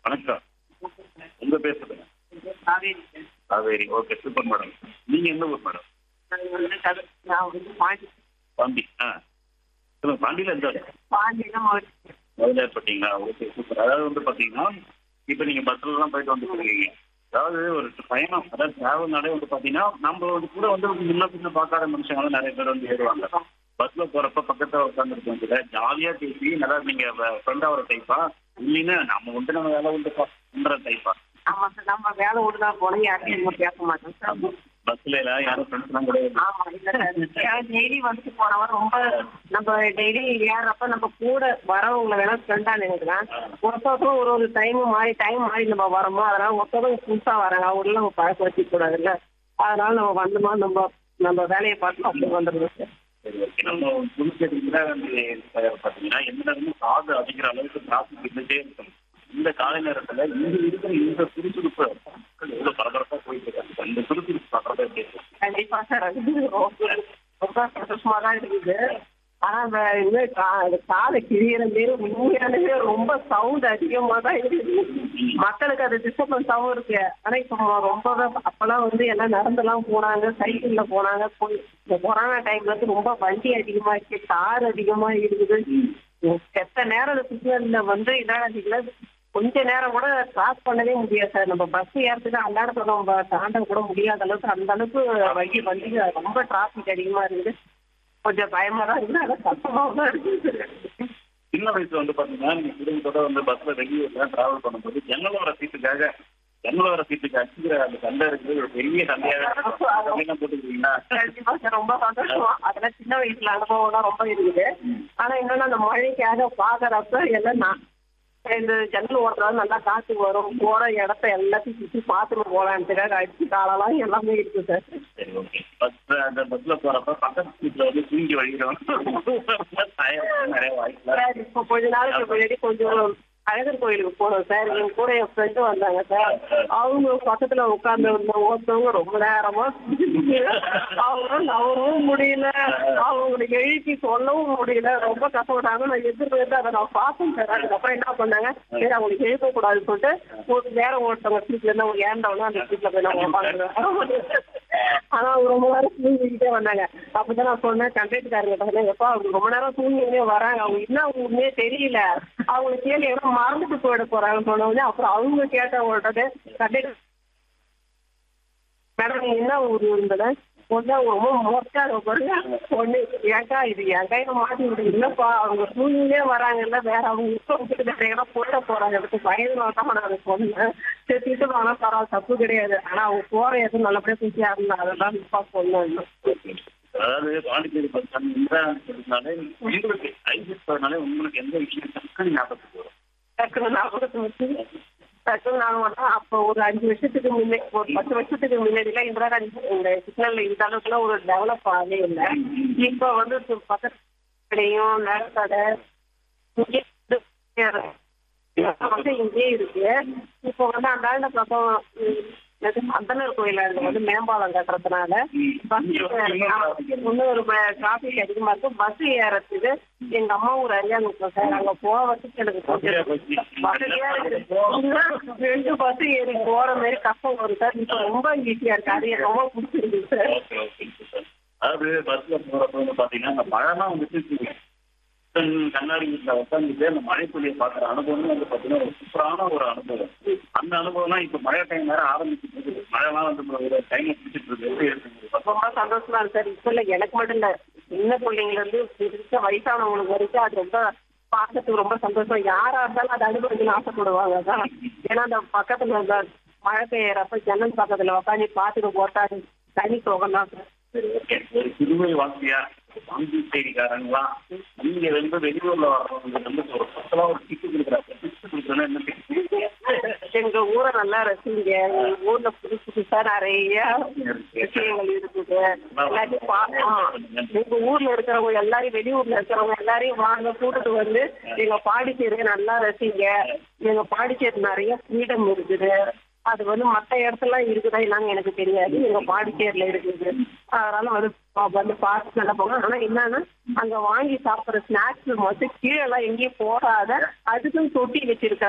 வணக்கம் உங்க பேர் சொல்லுங்க Kaveri Kaveri okay super madam நீங்க எந்த ஊர் மேடம் நான் வந்து கதை நான் வந்து பாண்டி பாண்டி ஆ சொல்லுங்க பாண்டியில எந்த பாண்டியில மாவட்டம் மதுரைப்பட்டீங்களா ஓகே சூப்பர் அதாவது வந்து பாத்தீங்கன்னா இப்போ நீங்க பஸ்ல தான் போயிட்டு வந்துட்டு இருக்கீங்க அதாவது ஒரு பயணம் அதாவது டிராவல்னாலே வந்து பாத்தீங்கன்னா நம்ம வந்து கூட வந்து முன்ன பின்ன பார்க்காத மனுஷங்க நிறைய பேர் வந்து ஏறுவாங்க பஸ்ல போறப்ப பக்கத்துல உட்காந்துருக்கோம் கூட ஜாலியா பேசி நல்லா நீங்க ஃப்ரெண்டா ஒரு டைப்பா இல்லைன்னா நம்ம உண்டு நம்ம வேலை உண்டு பண்ற டைப்பா ஆமா சார் நம்ம வேலை விடுதா போனோம் யார்கிட்டயும் நம்ம பேச மாட்டோம் சார் பஸ்ல எல்லாம் யாரும் ஃப்ரெண்ட்ஸ் எல்லாம் கூட ஆமா இல்ல சார் டெய்லி வந்துட்டு போனவன் ரொம்ப நம்ம டெய்லி ஏறப்ப நம்ம கூட வரவங்களை வேணா ஃப்ரெண்டா நினைக்கிறேன் ஒருத்தருக்கும் ஒரு ஒரு டைம் மாறி டைம் மாறி நம்ம வரோமோ அதனால ஒருத்தரும் புதுசா வராங்க அவங்கள நம்ம பழக்க வச்சுக்க கூடாதுல்ல அதனால நம்ம வந்தோமா நம்ம நம்ம வேலையை பார்த்து அப்படி வந்துடுவோம் சார் சரி ஓகே நம்ம புதுச்சேரி இந்திரா காந்தி பாத்தீங்கன்னா எந்த நேரமும் காது அடிக்கிற அளவுக்கு டிராபிக் இருந்துட்டே இருக்கும் இந்த காலை நேரத்துல இங்க இருக்கிற இந்த சுறுசுறுப்பு மக்கள் எவ்வளவு பரபரப்பா போயிட்டு இருக்காங்க இந்த சுறுசுறுப்பு பரபரப்பா எப்படி இருக்கு கண்டிப்பா சார் அது ரொம்ப ரொம்ப சந்தோஷமா தான் இருக்குது ஆனா அந்த இது கா- அது காதை கிழியிற மாரி உண்மையானவே ரொம்ப சவுண்ட் அதிகமா தான் இருக்குது மக்களுக்கு அது டிஸ்டர்பன்ஸாவும் இருக்கு ஆனா இப்போ ரொம்பவே அப்பெல்லாம் வந்து எல்லாம் நடந்தெல்லாம் போனாங்க சைக்கிள்ல போனாங்க போய் இந்த கொரோனா டைம்ல வந்து ரொம்ப வண்டி அதிகமா இருக்கு கார் அதிகமா இருக்குது செத்த நேரம் சிக்னல்ல வந்து இதான கொஞ்ச நேரம் கூட கிராஸ் பண்ணவே முடியாது சார் நம்ம பஸ் ஏறதுக்கு அந்த இடத்துல நம்ம தாண்ட கூட முடியாத அளவுக்கு அந்த அளவுக்கு வண்டி வண்டி ரொம்ப டிராபிக் அதிகமா இருக்குது கொஞ்சம் பயமா தான் இருக்குது ஆனா கஷ்டமாவும் தான் இருக்குது சின்ன வயசுல வந்து பாத்தீங்கன்னா நீங்க குடும்பத்தோட வந்து பஸ்ல ரெகுலர்ல டிராவல் பண்ணும்போது ஜன்னலோர சீட்டுக்காக ஜன்னலோர சீட்டுக்கு அடிக்கிற அந்த சண்டை இருக்குது ஒரு பெரிய சண்டையாக அப்படிலாம் போட்டுக்கிறீங்களா கண்டிப்பா சார் ரொம்ப சந்தோஷமா அதெல்லாம் சின்ன வயசுல அனுபவம் தான் ரொம்ப இருக்குது ஆனா இன்னொன்னு அந்த மழைக்காக பாக்குறப்ப எல்லாம் நான் இந்த ஜன்னல் ஓட்டுறது நல்லா காத்து வரும் போற இடத்த எல்லாத்தையும் சுத்தி பார்த்துட்டு போலான்றதுக்காக அடிச்சு காலெல்லாம் எல்லாமே இருக்கு சார் சரி ஓகே பஸ் அந்த பஸ்ல போறப்ப பக்கத்து சீட்ல வந்து தூங்கி வழிகிறோம் நிறைய வாய்ப்பு சார் இப்போ கொஞ்ச நாளைக்கு முன்னாடி கொஞ்சம் அழகர் கோயிலுக்கு போனோம் சார் என் கூட என் ஃப்ரெண்டு வந்தாங்க சார் அவங்க பக்கத்துல உட்கார்ந்து இருந்த ஒருத்தவங்க ரொம்ப நேரமா அவங்க நவரவும் முடியல அவங்களுக்கு எழுப்பி சொல்லவும் முடியல ரொம்ப கஷ்டப்பட்டாங்க நான் எதிர்ப்பு அதை நான் பார்த்தேன் சார் அதுக்கப்புறம் என்ன பண்ணாங்க சரி அவங்களுக்கு எழுப்ப கூடாதுன்னு சொல்லிட்டு ஒரு வேற ஒருத்தவங்க சீட்ல இருந்து அவங்க ஏண்டவங்க அந்த சீட்ல போய் நான் உட்காந்துருவேன் ஆனா அவங்க ரொம்ப நேரம் தூங்கிக்கிட்டே வந்தாங்க அப்பதான் நான் சொன்னேன் கண்டக்டர்காரங்க சொன்னேன் எப்பா அவங்க ரொம்ப நேரம் தூங்கினே வராங்க அவங்க என்ன உண்மையே தெரியல அவங்களுக்கு கேள்வி எவ்வளவு மறந்துட்டு போயிட போறாங்கன்னு சொன்ன உடனே அப்புறம் அவங்க கேட்ட உடனே கண்டக்டர் மேடம் நீங்க என்ன ஊர் இருந்தது ஒண்ணு ரொம்ப மோசா பாருங்க ஒண்ணு ஏங்கா இது என் கையில மாட்டி விடுங்க இல்லப்பா அவங்க தூங்கினே வராங்கல்ல வேற அவங்க இப்ப விட்டு வேற இடம் போயிட போறாங்க அதுக்கு பயந்து தான் நான் சொன்னேன் சரி திட்டு வேணா பரவாயில்ல தப்பு கிடையாது ஆனா அவங்க போற எதுவும் நல்லபடியா பேசியா இருந்தா அதெல்லாம் இப்பா சொன்னேன் அதாவது பாண்டிச்சேரி பஸ் ஸ்டாண்ட் இந்திரா காந்தி உங்களுக்கு ஐசிஎஸ் போறதுனால உங்களுக்கு எந்த விஷயம் டக்குனு ஞாபகத்துக்கு வரும் டக்குனு ஞாபகத்துக்கு வச்சு டக்குனு நான் மட்டும் அப்போ ஒரு அஞ்சு வருஷத்துக்கு முன்னே ஒரு பத்து வருஷத்துக்கு முன்னாடிலாம் இந்திரா காந்தி இந்த சிக்னல்ல இந்த அளவுக்குலாம் ஒரு டெவலப் ஆகவே இல்லை இப்போ வந்து சு- பக்கத்து கடையும் நகக்கடை இங்கே வந்து இங்கே இருக்கு இப்போ வந்து அந்தாண்ட பக்கம் ம், என்னது அந்தனர் கோயில் அங்க வந்து மேம்பாலம் கட்டுறதுனால பஸ் இன்னும் ஒரு டிராபிக் அதிகமா இருக்கு பஸ் ஏறதுக்கு எங்க அம்மா ஊர் அரியாங்குப்பம் சார் அங்க போறதுக்கு எனக்கு கொஞ்சம் வசதியா இருக்கு ரெண்டு பஸ் ஏறி போற மாதிரி கஷ்டம் வரும் சார் இப்ப ரொம்ப ஈஸியா இருக்கு அது எனக்கு ரொம்ப பிடிச்சிருக்கு சார் ஓகே ஓகே சூப்பர் அதாவது பஸ்ல போறப்ப வந்து பாத்தீங்கன்னா அந்த மழைலாம் வந்துட்டு கண்ணாடி வீட்டுல உட்காந்துட்டு அந்த மழை துளியை பாக்குற அனுபவம் வந்து பாத்தீங்கன்னா ஒரு சூப்பரான ஒரு அனுபவம் அந்த அனுபவம்லாம் இப்ப மழை டைம் வேற ஆரம்பிச்சுட்டு இருக்குது மழைலாம் வந்து ஒரு டைம் பிடிச்சிட்டு இருக்கு எப்படி இருக்கு ரொம்ப சந்தோஷமா இருக்கு சார் இப்ப இல்ல எனக்கு மட்டும் இல்ல சின்ன பிள்ளைங்கள இருந்து பெருசா வயசானவங்களுக்கு வரைக்கும் அது ரொம்ப பார்க்கறதுக்கு ரொம்ப சந்தோஷம் யாரா இருந்தாலும் அதை அனுபவிக்கணும்னு ஆசைப்படுவாங்க அதான் ஏன்னா அந்த பக்கத்துல அந்த மழை பெய்யறப்ப ஜன்னல் பக்கத்துல உட்காந்து பார்த்துட்டு போட்டா அது தனி சுகம் தான் சார் ஒரு சிறுவை வாசியா பாண்டிச்சேரிக்காரங்களா நீங்க வந்து வெளியூர்ல வர்றவங்க வந்து ஒரு பத்தலா ஒரு டிக்கு கொடுக்குறாங்க டிக்கு கொடுக்குறேன்னா என்ன ticket? எங்க ஊரை நல்லா ரசிங்க எங்க ஊர்ல புது புதுசா நிறைய விஷயங்கள் இருக்குது எல்லாத்தையும் பார்க்கலாம் எங்க ஊர்ல இருக்கிறவங்க எல்லாரையும் வெளியூர்ல இருக்கிறவங்க எல்லாரையும் வாங்க கூட்டிட்டு வந்து எங்க பாண்டிச்சேரியை நல்லா ரசிங்க எங்க பாண்டிச்சேரி நிறைய ஃப்ரீடம் இருக்குது அது வந்து மத்த இடத்துல இருக்குதா என்னன்னு எனக்கு தெரியாது எங்க பாண்டிச்சேரியில இருக்குது அதனால வந்து பா- வந்து பார்த்து நல்லா போங்க ஆனா என்னன்னா அங்க வாங்கி சாப்பிடுற ஸ்நாக்ஸ் மட்டும் கீழே எல்லாம் எங்கேயும் போடாத அதுக்கும் தொட்டி வச்சிருக்காங்க